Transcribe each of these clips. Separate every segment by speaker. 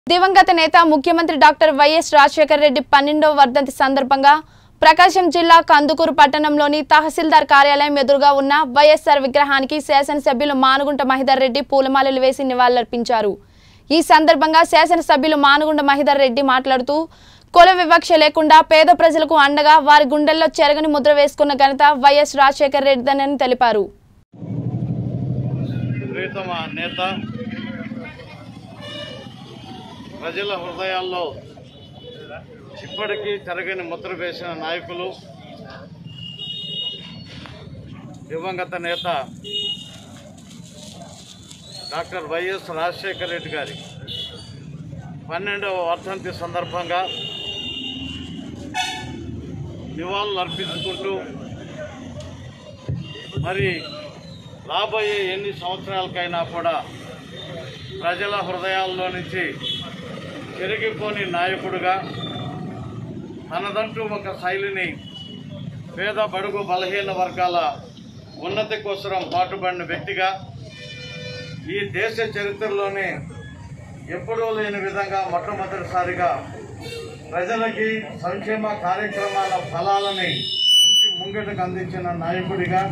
Speaker 1: దివంగత నేత ముఖ్యమంత్రి డాక్టర్ వైఎస్ రాజశేఖర రెడ్డి పన్నెండవ వర్ధంతి సందర్భంగా ప్రకాశం జిల్లా కందుకూరు పట్టణంలోని తహసీల్దార్ కార్యాలయం ఎదురుగా ఉన్న వైఎస్ఆర్ విగ్రహానికి శాసనసభ్యులు మానుగుంట మహిదర్ రెడ్డి పూలమాలలు వేసి నివాళులర్పించారు ఈ సందర్భంగా శాసనసభ్యులు మానుగుంట మహిదర్ రెడ్డి మాట్లాడుతూ కుల వివక్ష లేకుండా పేద ప్రజలకు అండగా వారి గుండెల్లో చెరగని ముద్ర వేసుకున్న ఘనత వైఎస్ రాజశేఖర రెడ్డిదని తెలిపారు
Speaker 2: ప్రియతమ నేత ప్రజల హృదయాల్లో ఇప్పటికీ చెరగని ముద్ర వేసిన నాయకులు దివంగత నేత డాక్టర్ వైఎస్ రాజశేఖర రెడ్డి గారి పన్నెండవ వర్ధంతి సందర్భంగా నివాళులు అర్పించుకుంటూ మరి రాబోయే ఎన్ని సంవత్సరాలకైనా కూడా ప్రజల హృదయాల్లో నుంచి చెరిగిపోని నాయకుడుగా తనదంటూ ఒక శైలిని పేద బడుగు బలహీన వర్గాల ఉన్నతి కోసం పాటుపడిన వ్యక్తిగా ఈ దేశ చరిత్రలోనే ఎప్పుడూ లేని విధంగా మొట్టమొదటిసారిగా ప్రజలకి సంక్షేమ కార్యక్రమాల ఫలాలని ఇంటి ముంగటకు అందించిన నాయకుడిగా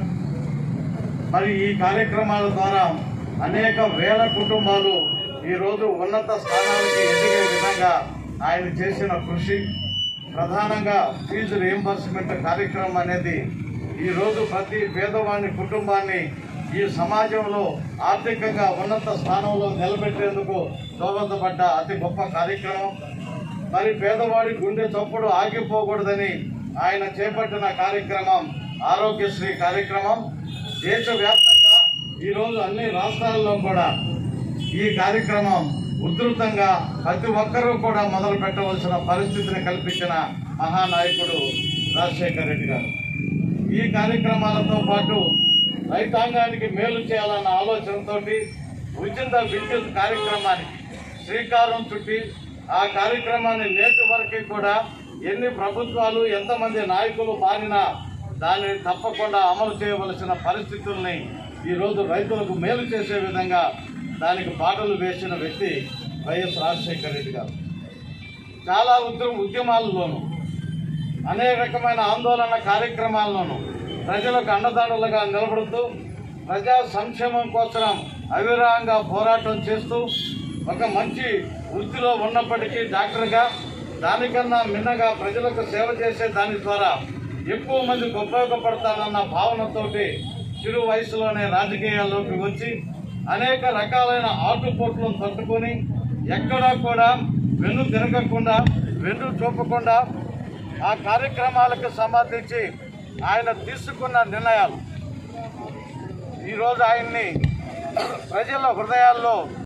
Speaker 2: మరి ఈ కార్యక్రమాల ద్వారా అనేక వేల కుటుంబాలు ఈరోజు ఉన్నత స్థానాలకి ఎదిగే విధంగా ఆయన చేసిన కృషి ప్రధానంగా ఫీజు రియంబర్స్మెంట్ కార్యక్రమం అనేది ఈరోజు ప్రతి పేదవాని కుటుంబాన్ని ఈ సమాజంలో ఆర్థికంగా ఉన్నత స్థానంలో నిలబెట్టేందుకు దోహదపడ్డ అతి గొప్ప కార్యక్రమం మరి పేదవాడి గుండె చప్పుడు ఆగిపోకూడదని ఆయన చేపట్టిన కార్యక్రమం ఆరోగ్యశ్రీ కార్యక్రమం దేశవ్యాప్తంగా ఈరోజు అన్ని రాష్ట్రాల్లో కూడా ఈ కార్యక్రమం ఉధృతంగా ప్రతి ఒక్కరూ కూడా మొదలు పెట్టవలసిన పరిస్థితిని కల్పించిన మహానాయకుడు రాజశేఖర రెడ్డి గారు ఈ కార్యక్రమాలతో పాటు రైతాంగానికి మేలు చేయాలన్న ఆలోచనతోటి ఉచిత విద్యుత్ కార్యక్రమానికి శ్రీకారం చుట్టి ఆ కార్యక్రమాన్ని నేటి వరకు కూడా ఎన్ని ప్రభుత్వాలు ఎంతమంది నాయకులు మారినా దానిని తప్పకుండా అమలు చేయవలసిన పరిస్థితుల్ని ఈరోజు రైతులకు మేలు చేసే విధంగా దానికి బాటలు వేసిన వ్యక్తి వైఎస్ రాజశేఖర రెడ్డి గారు చాలా ఉద్యమ ఉద్యమాలలోనూ అనేక రకమైన ఆందోళన కార్యక్రమాల్లోనూ ప్రజలకు అండదండలుగా నిలబడుతూ ప్రజా సంక్షేమం కోసం అవిరాంగా పోరాటం చేస్తూ ఒక మంచి వృత్తిలో ఉన్నప్పటికీ డాక్టర్గా దానికన్నా మిన్నగా ప్రజలకు సేవ చేసే దాని ద్వారా ఎక్కువ మందికి ఉపయోగపడతానన్న భావనతోటి చిరు వయసులోనే రాజకీయాల్లోకి వచ్చి అనేక రకాలైన ఆటుపోట్లను తట్టుకొని ఎక్కడా కూడా వెన్ను తిరగకుండా వెన్ను చూపకుండా ఆ కార్యక్రమాలకు సంబంధించి ఆయన తీసుకున్న నిర్ణయాలు ఈరోజు ఆయన్ని ప్రజల హృదయాల్లో